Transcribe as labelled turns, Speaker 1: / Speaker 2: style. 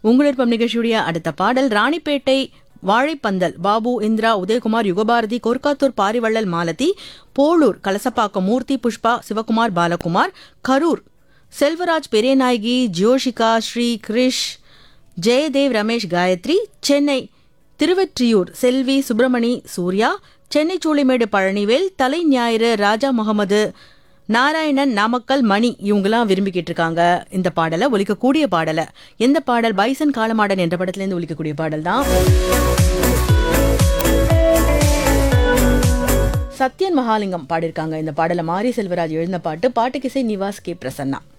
Speaker 1: உங்களிருப்பம் நிகழ்ச்சியுடைய அடுத்த பாடல் ராணிப்பேட்டை வாழைப்பந்தல் பாபு இந்திரா உதயகுமார் யுகபாரதி கொர்க்காத்தூர் பாரிவள்ளல் மாலதி போளூர் கலசப்பாக்கம் மூர்த்தி புஷ்பா சிவகுமார் பாலகுமார் கரூர் செல்வராஜ் பெரியநாயகி ஜோஷிகா ஸ்ரீ கிரிஷ் ஜெயதேவ் ரமேஷ் காயத்ரி சென்னை திருவெற்றியூர் செல்வி சுப்பிரமணி சூர்யா சென்னை சூளைமேடு பழனிவேல் தலை ஞாயிறு ராஜா முகமது நாராயணன் நாமக்கல் மணி இவங்கெல்லாம் விரும்பிக்கிட்டு இருக்காங்க இந்த பாடலை ஒலிக்கக்கூடிய பாடலை எந்த பாடல் பைசன் காலமாடன் என்ற படத்துலேருந்து ஒலிக்கக்கூடிய பாடல் தான் சத்யன் மகாலிங்கம் பாடியிருக்காங்க இந்த பாடலை மாரி செல்வராஜ் எழுந்த பாட்டு பாட்டுக்கிசை நிவாஸ் கே பிரசன்னா